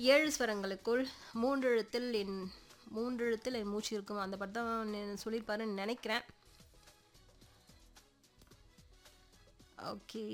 ஏழு ஸ்வரங்களுக்குள் மூன்று எழுத்தில் என் மூன்று எழுத்தில் என் மூச்சு இருக்கும் அந்த படம் தான் சொல்லியிருப்பாருன்னு நினைக்கிறேன் ஓகே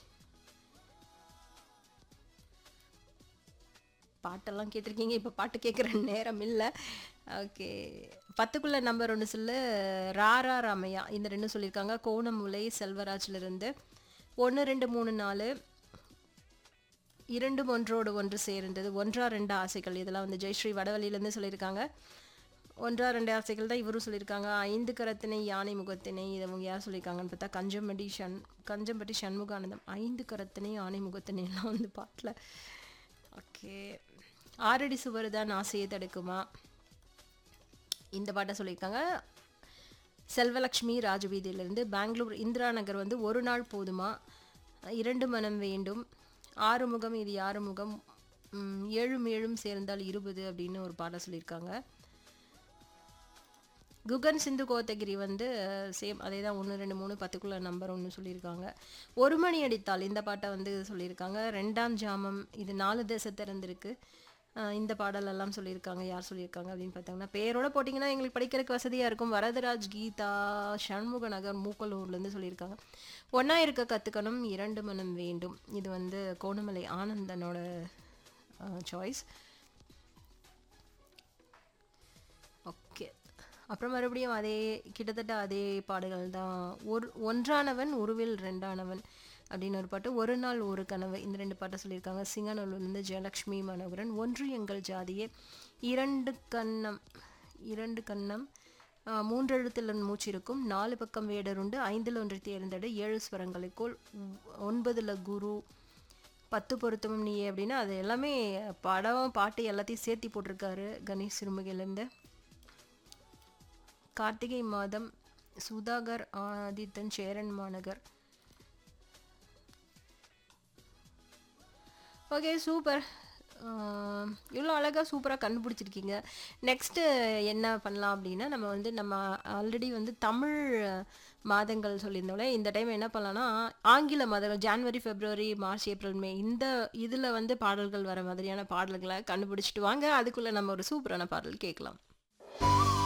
பாட்டெல்லாம் கேட்டிருக்கீங்க இப்போ பாட்டு கேட்குற நேரம் இல்லை ஓகே பத்துக்குள்ள நம்பர் ஒன்று சொல்லு ராரா ராமையா இந்த ரெண்டும் சொல்லியிருக்காங்க கோணமுலை செல்வராஜ்லேருந்து ஒன்று ரெண்டு மூணு நாலு இரண்டும் ஒன்றோடு ஒன்று சேர்ந்தது ஒன்றா ரெண்டு ஆசைகள் இதெல்லாம் வந்து ஜெயஸ்ரீ வடவழியிலேருந்து சொல்லியிருக்காங்க ஒன்றா ரெண்டு ஆசைகள் தான் இவரும் சொல்லியிருக்காங்க ஐந்து கரத்தினை யானை முகத்தினை இதை அவங்க யார் சொல்லியிருக்காங்கன்னு பார்த்தா கஞ்சம்பட்டி ஷண் கஞ்சம்பட்டி சண்முகானந்தம் ஐந்து கரத்தினை யானை முகத்தினை எல்லாம் வந்து பாட்டில் ஓகே ஆறடி சுவர் தான் ஆசையை தடுக்குமா இந்த பாட்டை சொல்லியிருக்காங்க செல்வலக்ஷ்மி ராஜவீதியிலிருந்து பெங்களூர் இந்திரா நகர் வந்து ஒரு நாள் போதுமா இரண்டு மனம் வேண்டும் ஆறு முகம் இது யாறு முகம் ம், ஏழும் ஏழும் சேர்ந்தால் இருபது அப்படின்னு ஒரு பாடம் சொல்லியிருக்காங்க குகன் சிந்து கோத்தகிரி வந்து சேம் அதே தான் ஒன்று ரெண்டு மூணு பத்துக்குள்ள நம்பர் ஒன்று சொல்லியிருக்காங்க ஒரு மணி அடித்தால் இந்த பாட்டை வந்து சொல்லியிருக்காங்க ரெண்டாம் ஜாமம் இது நாலு தேச திறந்திருக்கு அஹ் இந்த பாடல் எல்லாம் சொல்லியிருக்காங்க யார் சொல்லியிருக்காங்க அப்படின்னு பார்த்தாங்கன்னா பேரோட போட்டிங்கன்னா எங்களுக்கு படிக்கிறதுக்கு வசதியாக இருக்கும் வரதராஜ் கீதா சண்முக நகர் மூக்கலூர்லேருந்து சொல்லியிருக்காங்க ஒன்றா இருக்க கற்றுக்கணும் இரண்டு மனம் வேண்டும் இது வந்து கோணமலை ஆனந்தனோட சாய்ஸ் ஓகே அப்புறம் மறுபடியும் அதே கிட்டத்தட்ட அதே பாடல்கள் தான் ஒரு ஒன்றானவன் உருவில் ரெண்டானவன் அப்படின்னு ஒரு பாட்டு ஒரு நாள் ஒரு கனவு இந்த ரெண்டு பாட்டை சொல்லியிருக்காங்க சிங்கநல்லூர்லேருந்து ஜெயலக்ஷ்மி மனோகரன் ஒன்று எங்கள் ஜாதியே இரண்டு கண்ணம் இரண்டு கண்ணம் ஆஹ், மூன்று எழுத்தில் மூச்சு இருக்கும் நாலு பக்கம் வேடருண்டு ஐந்தில் ஒன்று தேர்ந்தெடு ஏழு ஸ்வரங்களுக்குள் ஒன்பதுல குரு பத்து பொருத்தமும் நீ அப்படின்னா அது எல்லாமே படம் பாட்டு எல்லாத்தையும் சேர்த்தி போட்டிருக்காரு கணேஷ் சிறுமுகையிலேருந்து கார்த்திகை மாதம் சுதாகர் ஆதித்தன் சேரன் மாநகர் ஓகே சூப்பர் இவ்வளோ அழகாக சூப்பராக கண்டுபிடிச்சிருக்கீங்க நெக்ஸ்ட்டு என்ன பண்ணலாம் அப்படின்னா நம்ம வந்து நம்ம ஆல்ரெடி வந்து தமிழ் மாதங்கள் சொல்லியிருந்தோம்ல இந்த டைம் என்ன பண்ணலாம்னா ஆங்கில மாதங்கள் January February March April May இந்த இதில் வந்து பாடல்கள் வர மாதிரியான பாடல்களை கண்டுபிடிச்சிட்டு வாங்க அதுக்குள்ளே நம்ம ஒரு சூப்பரான பாடல் கேட்கலாம்